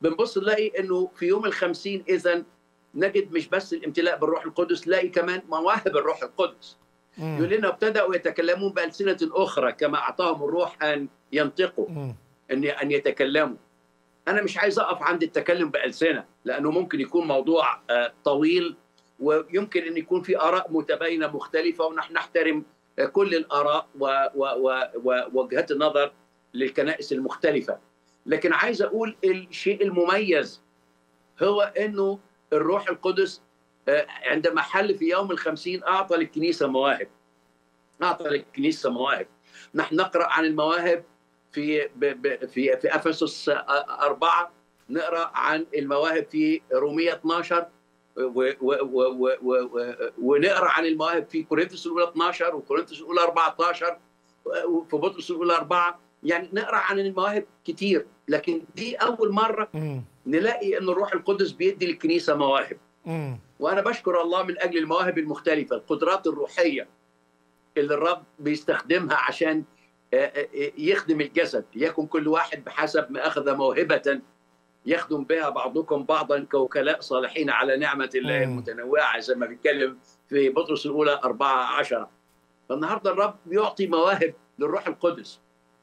بنبص نلاقي انه في يوم الخمسين اذا نجد مش بس الامتلاء بالروح القدس نلاقي كمان مواهب الروح القدس يقول لنا ابتدأوا يتكلمون بألسنة أخرى كما أعطاهم الروح أن ينطقوا مم. أن أن يتكلموا أنا مش عايز أقف عند التكلم بألسنة لأنه ممكن يكون موضوع آه، طويل ويمكن أن يكون في آراء متباينة مختلفة ونحن نحترم آه، كل الآراء و- و- و- ووجهات النظر للكنائس المختلفة لكن عايز أقول الشيء المميز هو أنه الروح القدس آه، عندما حل في يوم الخمسين أعطى للكنيسة مواهب أعطى للكنيسة مواهب نحن نقرأ عن المواهب في ب ب في في أفسس آه، أربعة نقرأ عن المواهب في رومية 12 و و و و و و ونقرأ عن المواهب في كورنثوس الأولى 12 وكورنثوس الأولى 14 وفي بطرس الأولى 4 يعني نقرأ عن المواهب كتير لكن دي أول مرة مم. نلاقي أن الروح القدس بيدي للكنيسة مواهب مم. وانا بشكر الله من اجل المواهب المختلفه القدرات الروحيه اللي الرب بيستخدمها عشان آه، آه، يخدم الجسد يكن كل واحد بحسب ما اخذ موهبه يخدم بها بعضكم بعضا كوكلاء صالحين على نعمه الله مم. المتنوعه زي ما بيتكلم في بطرس الاولى 14 فالنهارده الرب بيعطي مواهب للروح القدس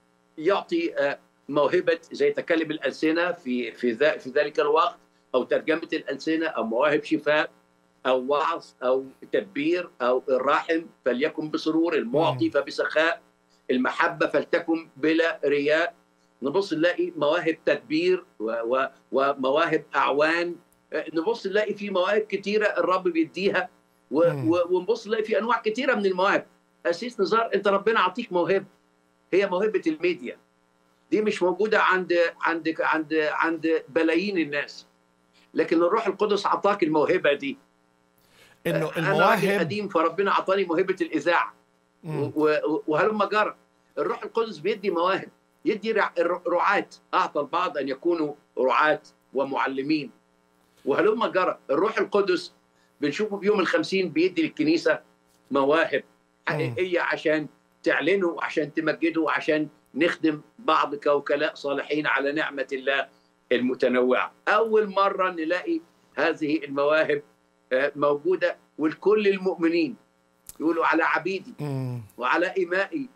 يعطي آه، موهبه زي تكلم الالسنه في في ذا- في ذلك الوقت او ترجمه الالسنه او مواهب شفاء او وعظ او تدبير او الراحم فليكن بسرور المعطي فبسخاء المحبه فلتكن بلا رياء نبص نلاقي مواهب تدبير و و ومواهب اعوان آه، نبص نلاقي في مواهب كتيره الرب بيديها و مم. و ونبص نلاقي في انواع كتيره من المواهب اسيس نزار انت ربنا عطيك موهبه هي موهبه الميديا دي مش موجوده عند عند عند عند بلايين الناس لكن الروح القدس عطاك الموهبه دي انه انا راجل المواهب قديم فربنا اعطاني موهبه الاذاعه مم. و- و- وهلم جرى الروح القدس بيدي مواهب يدي رع- الر- رعاة اعطى البعض ان يكونوا رعاة ومعلمين وهلم جرى الروح القدس بنشوفه في يوم الخمسين بيدي للكنيسه مواهب حقيقيه عشان تعلنه وعشان تمجده وعشان نخدم بعض كوكلاء صالحين على نعمه الله المتنوعه اول مره نلاقي هذه المواهب آه، موجوده ولكل المؤمنين يقولوا على عبيدي مم. وعلى إمائي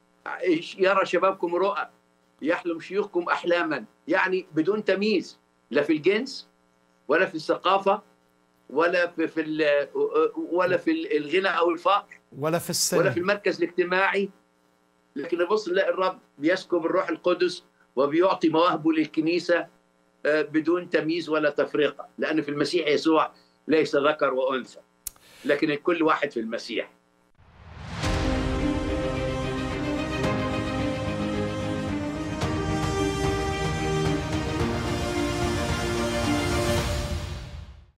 يرى شبابكم رؤى يحلم شيوخكم أحلاما يعني بدون تمييز لا في الجنس ولا في الثقافة ولا في, في ال- ولا في الغنى أو الفقر ولا في السن ولا في المركز الاجتماعي لكن نبص نلاقي الرب بيسكب الروح القدس وبيعطي مواهبه للكنيسة آه، بدون تمييز ولا تفرقة لأن في المسيح يسوع ليس ذكر وأنثى لكن الكل واحد في المسيح